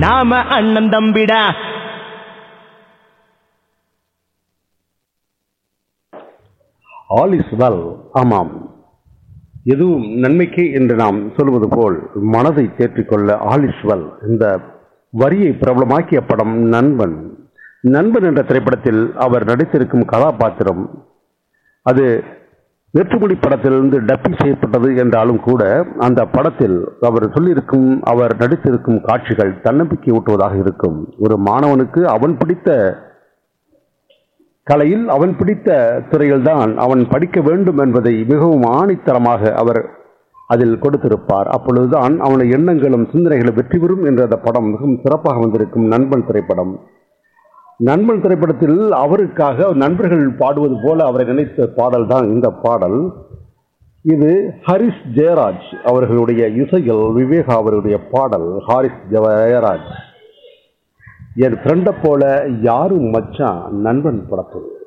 நாம அண்ணன் தம்பிடா all is well ஆமாம் எதுவும் நன்மைக்கு என்று நாம் சொல்வது போல் மனதை தேற்றிக்கொள்ள ஆல் இஸ் வெல் இந்த வரியை பிரபலமாக்கிய படம் நண்பன் நண்பன் என்ற திரைப்படத்தில் அவர் நடித்திருக்கும் கதாபாத்திரம் அது வெற்றுமொழி படத்திலிருந்து டப்பி செய்யப்பட்டது என்றாலும் கூட அந்த படத்தில் அவர் சொல்லியிருக்கும் அவர் நடித்திருக்கும் காட்சிகள் தன்னம்பிக்கை ஊட்டுவதாக இருக்கும் ஒரு மாணவனுக்கு அவன் பிடித்த கலையில் அவன் பிடித்த துறையில்தான் அவன் படிக்க வேண்டும் என்பதை மிகவும் ஆணித்தரமாக அவர் அதில் கொடுத்திருப்பார் அப்பொழுதுதான் அவன எண்ணங்களும் சிந்தனைகளும் வெற்றி பெறும் என்ற அந்த படம் மிகவும் சிறப்பாக வந்திருக்கும் நண்பன் திரைப்படம் நண்பன் திரைப்படத்தில் அவருக்காக நண்பர்கள் பாடுவது போல அவரை நினைத்த பாடல் தான் இந்த பாடல் இது ஹரிஷ் ஜெயராஜ் அவர்களுடைய இசையில் விவேகா அவருடைய பாடல் ஹாரிஸ் ஜெயராஜ் என் ஃப்ரெண்டை போல யாரும் மச்சான் நண்பன் படத்தில்